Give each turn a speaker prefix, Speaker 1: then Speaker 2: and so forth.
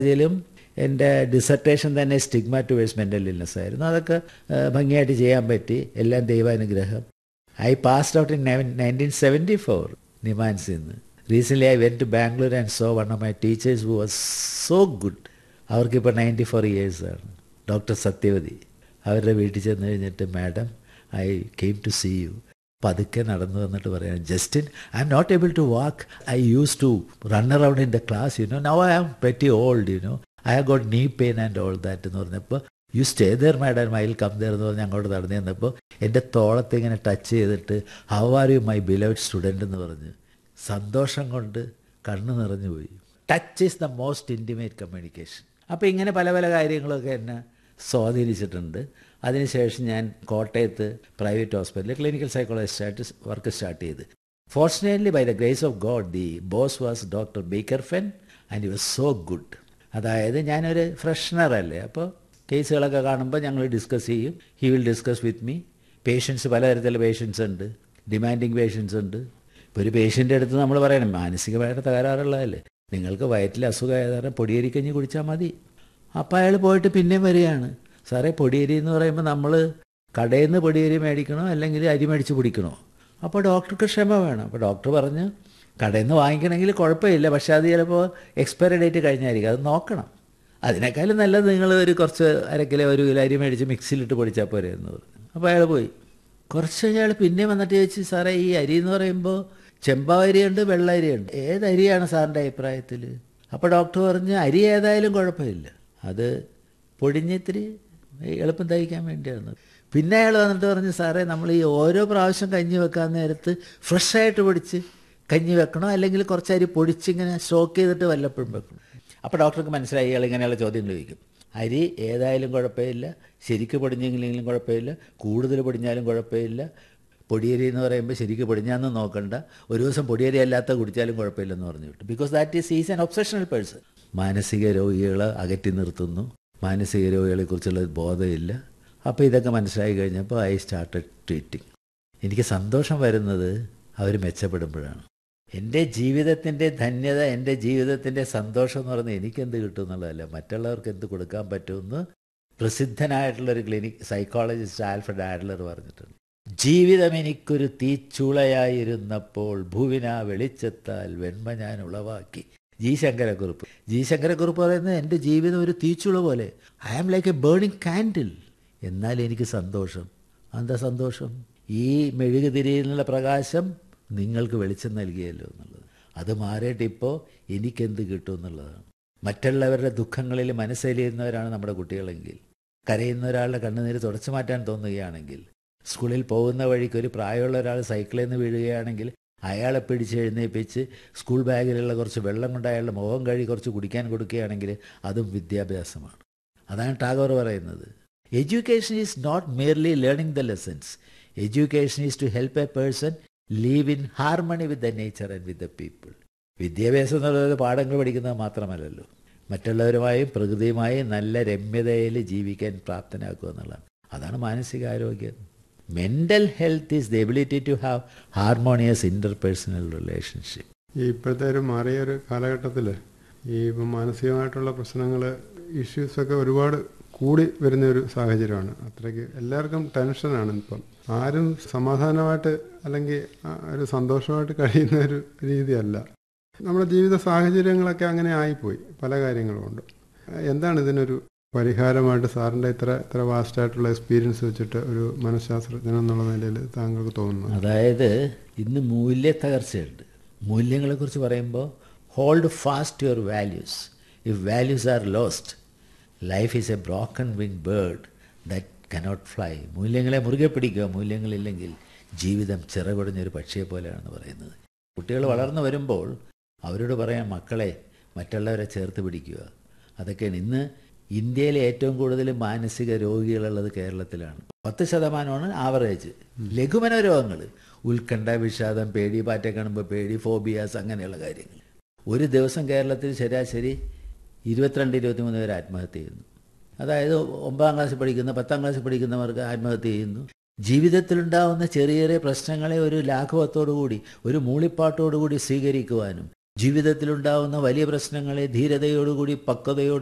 Speaker 1: ഇതിലും എൻ്റെ ഡിസർട്ടേഷൻ തന്നെ സ്റ്റിഗ്മ ടുവേഴ്സ് മെൻ്റൽ ഇൽനെസ് ആയിരുന്നു അതൊക്കെ ആ, ഭംഗിയായിട്ട് ചെയ്യാൻ പറ്റി എല്ലാം ദൈവാനുഗ്രഹം I passed out in nineteen seventy four നിമാൻസിൽ നിന്ന് recently I went to Bangalore and so one of my teachers who was so good അവർക്കിപ്പോൾ നയൻറ്റി ഫോർ ഇയേഴ്സാണ് ഡോക്ടർ സത്യവതി അവരുടെ വീട്ടിൽ ചെന്ന് കഴിഞ്ഞിട്ട് madam I came to see you പതുക്കെ നടന്നു വന്നിട്ട് പറയാം ജസ്റ്റിൻ I am not able to walk I use to run around in the class you know now I am very old U know I have got knee pain and all that എന്ന് പറഞ്ഞപ്പോൾ you stay there madam I will come there എന്ന് പറഞ്ഞ് അങ്ങോട്ട് നടന്നു ചെന്നപ്പോൾ എൻ്റെ തോളത്തെ ഇങ്ങനെ touch ചെയ്തിട്ട് how are you my beloved student എന്ന് പറഞ്ഞ് സന്തോഷം കൊണ്ട് കണ്ണ് നിറഞ്ഞു പോയി touch is the most intimate communication അപ്പോൾ ഇങ്ങനെ പല പല കാര്യങ്ങളൊക്കെ എന്നെ സ്വാധീനിച്ചിട്ടുണ്ട് അതിനുശേഷം ഞാൻ കോട്ടയത്ത് പ്രൈവറ്റ് ഹോസ്പിറ്റലിൽ ക്ലിനിക്കൽ സൈക്കോളജിസ്റ്റായിട്ട് വർക്ക് സ്റ്റാർട്ട് ചെയ്ത് fortunately by the grace of God the boss was doctor Baker Fen and you was so good അതായത് ഞാനൊരു ഫ്രഷ്നർ അല്ലേ അപ്പോൾ കേസുകളൊക്കെ കാണുമ്പോൾ ഞങ്ങൾ ഡിസ്കസ് ചെയ്യും he will discuss with me patients പലതരത്തിലുള്ള പേഷ്യൻസ് ഉണ്ട് ഡിമാൻഡിങ് പേഷ്യൻസ് ഉണ്ട് ഇപ്പോൾ ഒരു പേഷ്യൻ്റെ അടുത്ത് നമ്മൾ പറയണം മാനസികമായിട്ട് തകരാറുള്ളതല്ലേ നിങ്ങൾക്ക് വയറ്റിൽ അസുഖമായതാണ് പൊടിയരിക്കഞ്ഞി കുടിച്ചാൽ മതി അപ്പോൾ അയാൾ പോയിട്ട് പിന്നെയും വരികയാണ് സാറേ പൊടിയരി എന്ന് പറയുമ്പോൾ നമ്മൾ കടയിൽ നിന്ന് പൊടിയരി മേടിക്കണോ അല്ലെങ്കിൽ അരി മേടിച്ച് പിടിക്കണോ അപ്പോൾ ഡോക്ടർക്ക് ക്ഷമ വേണം അപ്പോൾ ഡോക്ടർ പറഞ്ഞ് കടയിൽ നിന്ന് വാങ്ങിക്കണമെങ്കിൽ കുഴപ്പമില്ല പക്ഷേ അത് ചിലപ്പോൾ എക്സ്പയറി ഡേറ്റ് കഴിഞ്ഞായിരിക്കും അത് നോക്കണം അതിനേക്കാളും നല്ലത് നിങ്ങൾ ഒരു കുറച്ച് അര കിലോ ഒരു കിലോ അരി മേടിച്ച് മിക്സിയിലിട്ട് പൊടിച്ചാൽ പോരെ എന്ന് പറഞ്ഞു അപ്പോൾ അയാൾ പോയി കുറച്ച് കഴിഞ്ഞ് അയാൾ പിന്നെ വന്നിട്ട് ചോദിച്ചു സാറേ ഈ അരി എന്ന് പറയുമ്പോൾ ചെമ്പാവരിയുണ്ട് വെള്ള അരിയുണ്ട് ഏത് അരിയാണ് സാറിൻ്റെ അഭിപ്രായത്തിൽ അപ്പോൾ ഡോക്ടർ പറഞ്ഞ് അരി ഏതായാലും കുഴപ്പമില്ല അത് പൊടിഞ്ഞിത്തിരി എളുപ്പം തയ്ക്കാൻ വേണ്ടിയാണ് പിന്നെ അയാൾ വന്നിട്ട് പറഞ്ഞു സാറേ നമ്മൾ ഈ ഓരോ പ്രാവശ്യം കഞ്ഞി വെക്കാൻ നേരത്ത് ഫ്രഷായിട്ട് പൊടിച്ച് കഞ്ഞി വെക്കണോ അല്ലെങ്കിൽ കുറച്ച് അരി പൊടിച്ചിങ്ങനെ സ്റ്റോക്ക് ചെയ്തിട്ട് വല്ലപ്പോഴും വെക്കണം അപ്പോൾ ഡോക്ടർക്ക് മനസ്സിലായി ഇയാൾ ഇങ്ങനെയുള്ള ചോദ്യങ്ങൾ ചോദിക്കും അരി ഏതായാലും കുഴപ്പമില്ല ശരിക്ക് പൊടിഞ്ഞെങ്കിലും കുഴപ്പമില്ല കൂടുതൽ പൊടിഞ്ഞാലും കുഴപ്പമില്ല പൊടിയരി എന്ന് പറയുമ്പോൾ ശരിക്ക് പൊടിഞ്ഞാന്ന് നോക്കണ്ട ഒരു ദിവസം പൊടിയരി അല്ലാത്ത കുടിച്ചാലും കുഴപ്പമില്ലെന്ന് പറഞ്ഞു വിട്ടു because that is is an obsessional person മാനസിക രോഗികളെ അകറ്റി നിർത്തുന്നു മാനസിക രോഗികളെക്കുറിച്ചുള്ള ബോധമില്ല അപ്പോൾ ഇതൊക്കെ മനസ്സിലായി കഴിഞ്ഞപ്പോൾ ഐ സ്റ്റാർട്ടഡ് ട്രീറ്റിംഗ് എനിക്ക് സന്തോഷം വരുന്നത് അവർ മെച്ചപ്പെടുമ്പോഴാണ് എൻ്റെ ജീവിതത്തിൻ്റെ ധന്യത എൻ്റെ ജീവിതത്തിൻ്റെ സന്തോഷം എന്ന് പറയുന്നത് എനിക്കെന്ത് കിട്ടും എന്നുള്ളതല്ല മറ്റുള്ളവർക്ക് എന്ത് കൊടുക്കാൻ പറ്റുമെന്ന് പ്രസിദ്ധനായിട്ടുള്ളൊരു ക്ലിനിക് സൈക്കോളജിസ്റ്റ് ആൽഫ്രഡ് ആഡ്ലർ പറഞ്ഞിട്ടുണ്ട് ജീവിതം എനിക്കൊരു തീച്ചുളയായിരുന്നപ്പോൾ ഭൂവിന വെളിച്ചത്താൽ വെണ്മ ഞാൻ ഉളവാക്കി ജി ശങ്കരക്കുറുപ്പ് ജി ശങ്കരക്കുറുപ്പ് പറയുന്നത് എൻ്റെ ജീവിതം ഒരു തീച്ചുള പോലെ I am like a burning candle എന്നാൽ എനിക്ക് സന്തോഷം എന്താ സന്തോഷം ഈ മെഴുകുതിരിയിൽ നിന്നുള്ള പ്രകാശം നിങ്ങൾക്ക് വെളിച്ചം നൽകിയല്ലോ എന്നുള്ളത് അത് മാറിയിട്ട് ഇപ്പോൾ എനിക്കെന്ത് കിട്ടും എന്നുള്ളതാണ് മറ്റുള്ളവരുടെ ദുഃഖങ്ങളിൽ മനസ്സലിയുന്നവരാണ് നമ്മുടെ കുട്ടികളെങ്കിൽ കരയുന്ന ഒരാളുടെ കണ്ണുനീര് തുടച്ചു മാറ്റാൻ തോന്നുകയാണെങ്കിൽ സ്കൂളിൽ പോകുന്ന വഴിക്ക് ഒരു പ്രായമുള്ള ഒരാൾ സൈക്കിളിൽ നിന്ന് വീഴുകയാണെങ്കിൽ അയാളെ പിടിച്ച് എഴുന്നേൽപ്പിച്ച് സ്കൂൾ ബാഗിലുള്ള കുറച്ച് വെള്ളം കൊണ്ട് അയാളുടെ മുഖം കഴുകി കുറച്ച് കുടിക്കാൻ കൊടുക്കുകയാണെങ്കിൽ അതും വിദ്യാഭ്യാസമാണ് അതാണ് ടാഗോർ പറയുന്നത് education is not merely learning the lessons education is to help a person live in harmony with the nature and with the people വിദ്യാഭ്യാസം എന്നുള്ളത് പാഠങ്ങൾ പഠിക്കുന്നത് മാത്രമല്ലല്ലോ മറ്റുള്ളവരുമായും പ്രകൃതിയുമായും നല്ല രമ്യതയിൽ ജീവിക്കാൻ പ്രാപ്തനാക്കുക എന്നുള്ളതാണ് അതാണ് മാനസികാരോഗ്യം mental health is the ability to have harmonious interpersonal relationship
Speaker 2: ഈ ഇപ്പോഴത്തെ ഒരു മാറിയ ഒരു കാലഘട്ടത്തിൽ ഈ ഇപ്പം മാനസികമായിട്ടുള്ള പ്രശ്നങ്ങൾ ഇഷ്യൂസൊക്കെ ഒരുപാട് കൂടി വരുന്ന ഒരു സാഹചര്യമാണ് അത്രയ്ക്ക് എല്ലാവർക്കും ടെൻഷനാണ് ഇപ്പം ആരും സമാധാനമായിട്ട് അല്ലെങ്കിൽ ആ ഒരു സന്തോഷമായിട്ട് കഴിയുന്ന ഒരു രീതിയല്ല നമ്മുടെ ജീവിത സാഹചര്യങ്ങളൊക്കെ അങ്ങനെ ആയിപ്പോയി പല കാര്യങ്ങളും കൊണ്ട് എന്താണ് ഇതിനൊരു പരിഹാരമായിട്ട് സാറിൻ്റെ ഇത്ര ഇത്ര വാസ്റ്റായിട്ടുള്ള എക്സ്പീരിയൻസ് വെച്ചിട്ട് ഒരു മനഃശാസ്ത്രജ്ഞൻ എന്നുള്ള നിലയിൽ താങ്കൾക്ക് തോന്നുന്നു
Speaker 1: അതായത് ഇന്ന് മൂല്യ തകർച്ചയുണ്ട് മൂല്യങ്ങളെക്കുറിച്ച് പറയുമ്പോൾ hold fast your values if values are lost life is a broken wing bird that cannot fly മൂല്യങ്ങളെ മുറുകെ പിടിക്കുക മൂല്യങ്ങളില്ലെങ്കിൽ ജീവിതം ചിറകൊടിഞ്ഞൊരു പക്ഷിയെ പോലെയാണെന്ന് പറയുന്നത് കുട്ടികൾ വളർന്നു വരുമ്പോൾ അവരോട് പറയാം മക്കളെ മറ്റുള്ളവരെ ചേർത്ത് പിടിക്കുക അതൊക്കെയാണ് ഇന്ന് ഇന്ത്യയിലെ ഏറ്റവും കൂടുതൽ മാനസിക രോഗികളുള്ളത് കേരളത്തിലാണ് പത്ത് ശതമാനമാണ് ആവറേജ് ലഘുമന രോഗങ്ങൾ ഉത്കണ്ഠ വിഷാദം പേടി പാറ്റ കാണുമ്പോൾ പേടി ഫോബിയാസ് അങ്ങനെയുള്ള കാര്യങ്ങൾ ഒരു ദിവസം കേരളത്തിൽ ശരാശരി ഇരുപത്തിരണ്ട് ഇരുപത്തിമൂന്ന് പേര് ആത്മഹത്യ ചെയ്യുന്നു അതായത് ഒമ്പതാം ക്ലാസ്സിൽ പഠിക്കുന്ന പത്താം ക്ലാസ്സിൽ പഠിക്കുന്നവർക്ക് ആത്മഹത്യ ചെയ്യുന്നു ജീവിതത്തിലുണ്ടാവുന്ന ചെറിയ ചെറിയ പ്രശ്നങ്ങളെ ഒരു ലാഘവത്തോടു കൂടി ഒരു മൂളിപ്പാട്ടോടുകൂടി സ്വീകരിക്കുവാനും ജീവിതത്തിലുണ്ടാവുന്ന വലിയ പ്രശ്നങ്ങളെ ധീരതയോടുകൂടി പക്വതയോട്